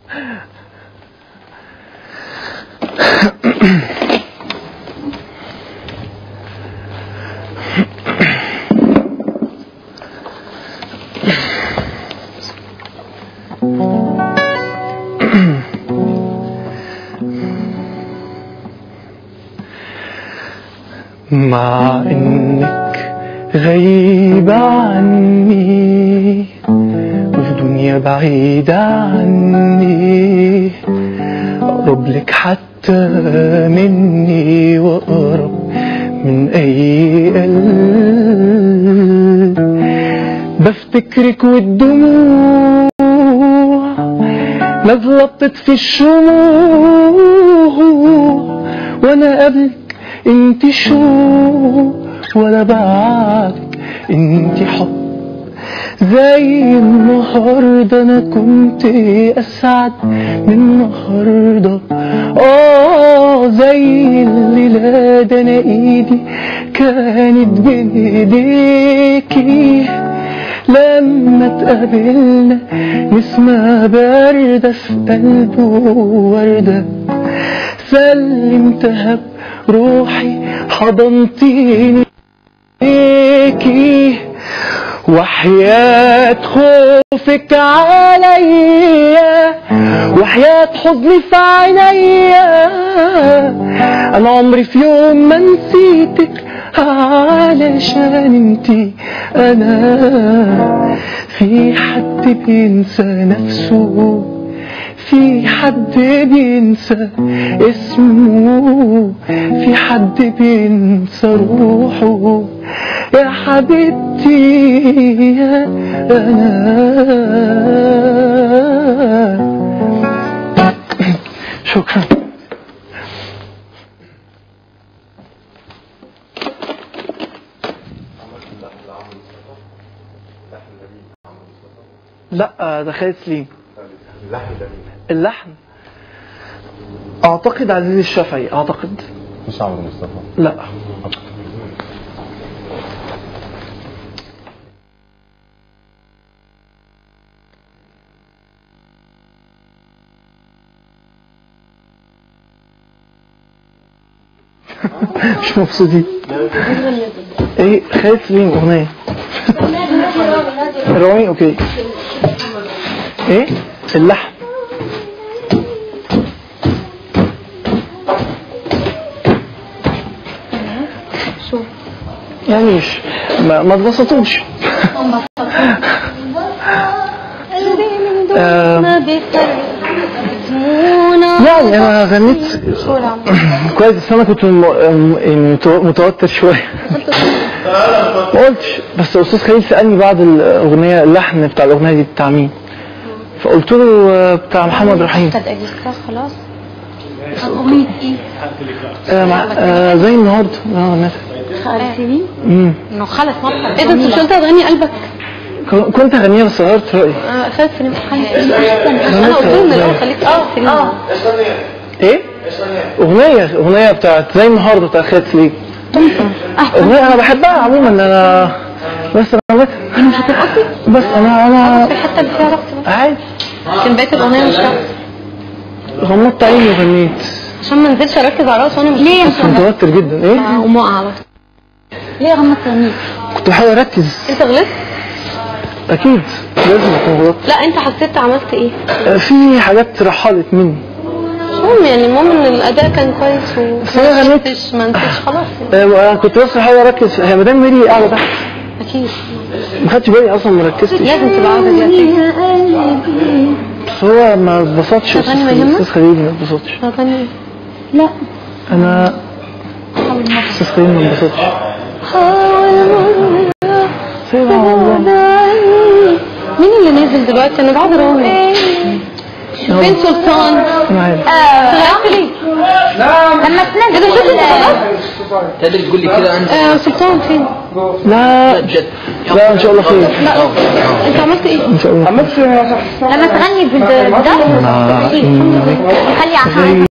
مع انك غريبة عني وفي دنيا بعيدة عني اقرب لك حتى مني واقرب من اي قلب بفتكرك والدموع نازلة بتطفي الشموع وانا قبلك انت شو ولا بعدك انت حب زي النهاردة انا كنت اسعد من النهاردة اه زي الليلة ده انا ايدي كانت بين ايديكي لما اتقابلنا نسمة باردة في قلبه وردة سلمتها بروحي حضنتيني ليكي وحياة خوفك عليا وحياة حزني في عينيا انا عمري في يوم ما نسيتك علشان انتي انا في حد بينسى نفسه في حد بينسى اسمه في حد بينسى روحه يا حبيبتي يا انا شكرا لا ده خالد سليم اللحن ده مين؟ اللحن اعتقد عزيز الشافعي اعتقد مش عمرو مصطفى لا مش مبسوطين ايه خالد سليم اغنيه رامي اوكي ايه اللحن شو يعني مش ما, ما اتبسطوش آه، ما بيفرقونا يعني انا غنيت شو العم كويس بس انا كنت م- م- يعني متو- متوتر شويه ما قلتش بس استاذ خليل سالني بعد الاغنيه اللحن بتاع الاغنيه دي بتاع مين فقلت له آه، بتاع محمد رحيم قد أجلسها خلاص أغنية إيه؟ آه مع آه زي النهارده اه مثلا خالتي امم إنه خلص ما إيه ده أنت مش قلت أغني قلبك ك- كنت اغنيها بس غيرت رايي خالد سليم خالد سليم أحسن أنا قلت لهم من الأول خليك اه سليم ايه اغنيه اغنيه بتاعت زي النهارده بتاع خالد سليم أحسن اغنيه انا بحبها عموما انا بس انا بس مش هترقصي بس انا انا في الحتة اللي فيها رقص بس عادي لكن بقية الأغنية مش رقص غمضت عيني وغنيت عشان ما انزلش أركز على الرقص وأنا مش ليه كنت متوتر جدا ايه وأقوم واقعة على طول ليه غمضت عينيك؟ كنت بحاول اركز أنت غلطت؟ اكيد لازم اكون غلطت لا أنت حسيت عملت إيه؟ آه، في حاجات رحلت مني مش مهم يعني المهم إن الأداء كان كويس بس أنا وما غنيت. نسيتش ما نسيتش خلاص يعني. آه، انا كنت بس بحاول اركز هي مدام ميري قاعده تحت أكيد ما خدتش بالي اصلا ما ركزتش لازم تبقى قاعدة دي أكيد بس هو ما اتبسطش أغاني استاذ ما خليل يهمك؟ أستاذ خليل ما اتبسطش أغني لا انا استاذ خليل ما اتبسطش سيبها والله مين اللي نازل دلوقتي انا بعد رامي فين سلطان انا عارف طلعت ليه لما تنزل ايه ده شوف انت خلاص تقدر تقول لي كده انت آه، سلطان فين لا بجد لا ان شاء الله خير لا انت عملت ايه ان شاء الله لما تغني بده مع انك خلي